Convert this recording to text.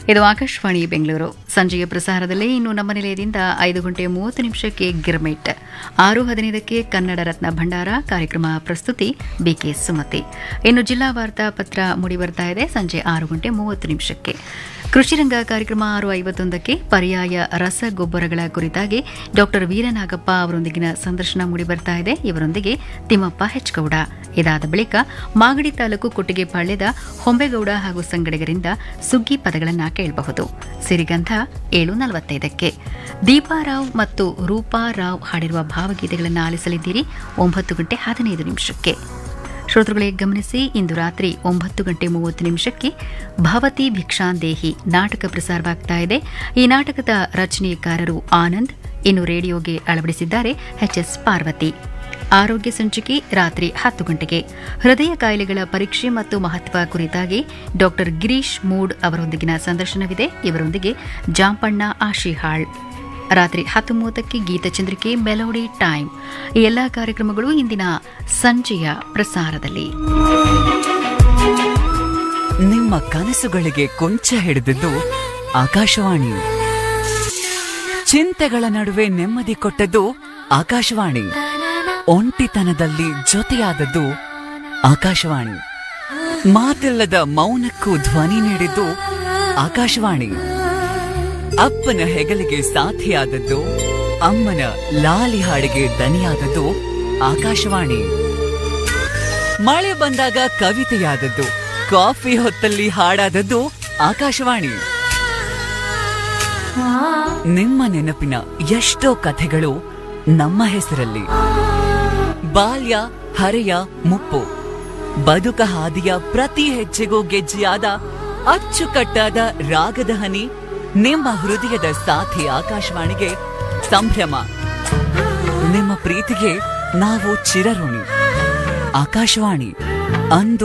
ಇದು ಆಕಾಶವಾಣಿ ಬೆಂಗಳೂರು ಸಂಜೆಯ ಪ್ರಸಾರದಲ್ಲಿ ಇನ್ನು ನಮ್ಮ ನಿಲಯದಿಂದ ಐದು ಗಂಟೆ ಮೂವತ್ತು ನಿಮಿಷಕ್ಕೆ ಗಿರ್ಮಿಟ್ ಆರು ಹದಿನೈದಕ್ಕೆ ಕನ್ನಡ ರತ್ನ ಭಂಡಾರ ಕಾರ್ಯಕ್ರಮ ಪ್ರಸ್ತುತಿ ಬಿಕೆ ಸುಮತಿ ಇನ್ನು ಜಿಲ್ಲಾ ವಾರ್ತಾ ಪತ್ರ ಮೂಡಿಬರ್ತಾ ಇದೆ ಸಂಜೆ ಆರು ಗಂಟೆ ಮೂವತ್ತು ನಿಮಿಷಕ್ಕೆ ಕೃಷಿರಂಗ ಕಾರ್ಯಕ್ರಮ ಆರು ಐವತ್ತೊಂದಕ್ಕೆ ಪರ್ಯಾಯ ರಸಗೊಬ್ಬರಗಳ ಕುರಿತಾಗಿ ಡಾಕ್ಟರ್ ವೀರನಾಗಪ್ಪ ಅವರೊಂದಿಗಿನ ಸಂದರ್ಶನ ಮೂಡಿಬರ್ತಾ ಇದೆ ಇವರೊಂದಿಗೆ ತಿಮ್ಮಪ್ಪ ಹೆಚ್ಗೌಡ ಇದಾದ ಬಳಿಕ ಮಾಗಡಿ ತಾಲೂಕು ಕೊಟ್ಟಿಗೆಪಾಳ್ಯದ ಹೊಂಬೇಗೌಡ ಹಾಗೂ ಸಂಗಡಿಗರಿಂದ ಸುಗ್ಗಿ ಪದಗಳನ್ನು ಕೇಳಬಹುದು ಸಿರಿಗಂಧ ಏಳು ನಲವತ್ತೈದಕ್ಕೆ ದೀಪಾರಾವ್ ಮತ್ತು ರೂಪಾರಾವ್ ಹಾಡಿರುವ ಭಾವಗೀತೆಗಳನ್ನು ಆಲಿಸಲಿದ್ದೀರಿ ಒಂಬತ್ತು ಗಂಟೆ ಹದಿನೈದು ನಿಮಿಷಕ್ಕೆ ಶ್ರೋತೃಗಳೇ ಗಮನಿಸಿ ಇಂದು ರಾತ್ರಿ ಒಂಬತ್ತು ಗಂಟೆ ಮೂವತ್ತು ನಿಮಿಷಕ್ಕೆ ಭವತಿ ಭಿಕ್ಷಾಂದೇಹಿ ನಾಟಕ ಪ್ರಸಾರವಾಗ್ತಾ ಇದೆ ಈ ನಾಟಕದ ರಚನೆಕಾರರು ಆನಂದ್ ಇನ್ನು ರೇಡಿಯೋಗೆ ಅಳವಡಿಸಿದ್ದಾರೆ ಎಚ್ಎಸ್ ಪಾರ್ವತಿ ಆರೋಗ್ಯ ಸಂಚಿಕೆ ರಾತ್ರಿ ಹತ್ತು ಗಂಟೆಗೆ ಹೃದಯ ಕಾಯಿಲೆಗಳ ಪರೀಕ್ಷೆ ಮತ್ತು ಮಹತ್ವ ಕುರಿತಾಗಿ ಡಾಕ್ಟರ್ ಗಿರೀಶ್ ಮೂಡ್ ಅವರೊಂದಿಗಿನ ಸಂದರ್ಶನವಿದೆ ಇವರೊಂದಿಗೆ ಜಾಂಪಣ್ಣ ಆಶಿಹಾಳ್ ರಾತ್ರಿ ಹತ್ತು ಮೂವತ್ತಕ್ಕೆ ಗೀತಚಂದ್ರಿಕೆ ಮೆಲೋಡಿ ಟೈಮ್ ಈ ಎಲ್ಲಾ ಕಾರ್ಯಕ್ರಮಗಳು ಇಂದಿನ ಸಂಜೆಯ ಪ್ರಸಾರದಲ್ಲಿ ನಿಮ್ಮ ಕನಸುಗಳಿಗೆ ಕೊಂಚ ಹಿಡಿದಿದ್ದು ಆಕಾಶವಾಣಿ ಚಿಂತೆಗಳ ನಡುವೆ ನೆಮ್ಮದಿ ಕೊಟ್ಟದ್ದು ಆಕಾಶವಾಣಿ ಒಂಟಿತನದಲ್ಲಿ ಜೊತೆಯಾದದ್ದು ಆಕಾಶವಾಣಿ ಮಾತಿಲ್ಲದ ಮೌನಕ್ಕೂ ಧ್ವನಿ ನೀಡಿದ್ದು ಆಕಾಶವಾಣಿ ಅಪ್ಪನ ಹೆಗಲಿಗೆ ಸಾಥಿಯಾದದ್ದು ಅಮ್ಮನ ಲಾಲಿ ಹಾಡಿಗೆ ದನಿಯಾದದ್ದು ಆಕಾಶವಾಣಿ ಮಳೆ ಬಂದಾಗ ಕವಿತೆಯಾದದ್ದು ಕಾಫಿ ಹೊತ್ತಲ್ಲಿ ಹಾಡಾದದ್ದು ಆಕಾಶವಾಣಿ ನಿಮ್ಮ ನೆನಪಿನ ಎಷ್ಟೋ ಕಥೆಗಳು ನಮ್ಮ ಹೆಸರಲ್ಲಿ ಬಾಲ್ಯ ಹರೆಯ ಮುಪ್ಪು ಬದುಕ ಹಾದಿಯ ಪ್ರತಿ ಹೆಜ್ಜೆಗೂ ಗೆಜ್ಜೆಯಾದ ಅಚ್ಚುಕಟ್ಟಾದ ರಾಗದ ಹನಿ ನಿಮ್ಮ ಹೃದಯದ ಸಾಥಿ ಆಕಾಶವಾಣಿಗೆ ಸಂಭ್ರಮ ನಿಮ್ಮ ಪ್ರೀತಿಗೆ ನಾವು ಚಿರಋಣಿ ಆಕಾಶವಾಣಿ ಅಂದು